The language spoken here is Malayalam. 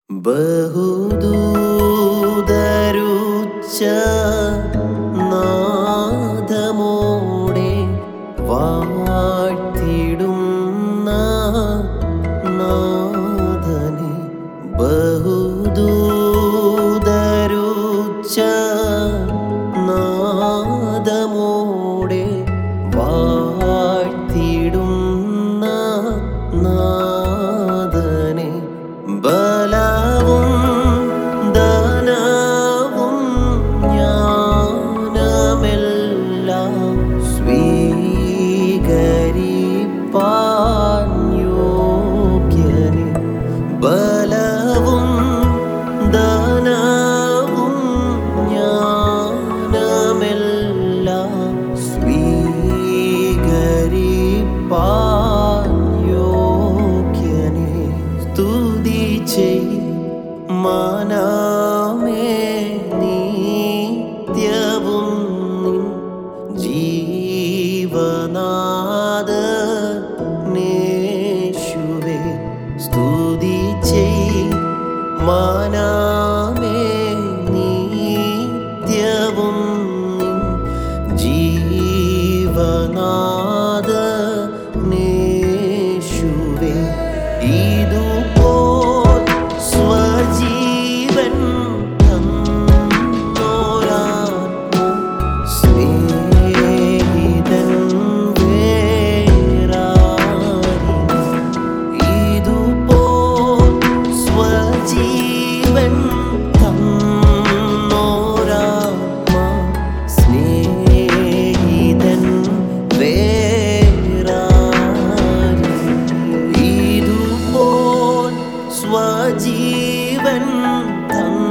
ബഹുദൂതരുച്ച നാദമോടെ വാഴ്ത്തിടുന്ന നാഥനെ ബഹുദൂതരുച്ച നാദമോടെ വാഴ്ത്തിടുന്ന നാഥനെ ബലവും ധനവും ജ്ഞാനമെല്ലാം സ്വീകരിപ്പാൻ യോഗ്യനെ ബലവും ധനവും ജ്ഞാനമെല്ലാം സ്വീകരിപ്പാൻ യോഗ്യനെ സ്തുതി ചെയ് മനമേ നിത്യവും നിൻ ജീവനാഥനേശുവേ സ്തുതി ചെയ് മനമേ നിത്യവും നിൻ ജീവനാഥനേശുവേ ഇതുപോൽ സ്വജീവൻ തന്നോരാത്മ സ്നേഹിതൻ വേറാരില്ല. ഇതുപോൽ സ്വജീവൻ തന്നോരാത്മ സ്നേഹിതൻ വേറാരില്ല. ഇതുപോൽ സ്വജീവൻ തന്നോരാത്മ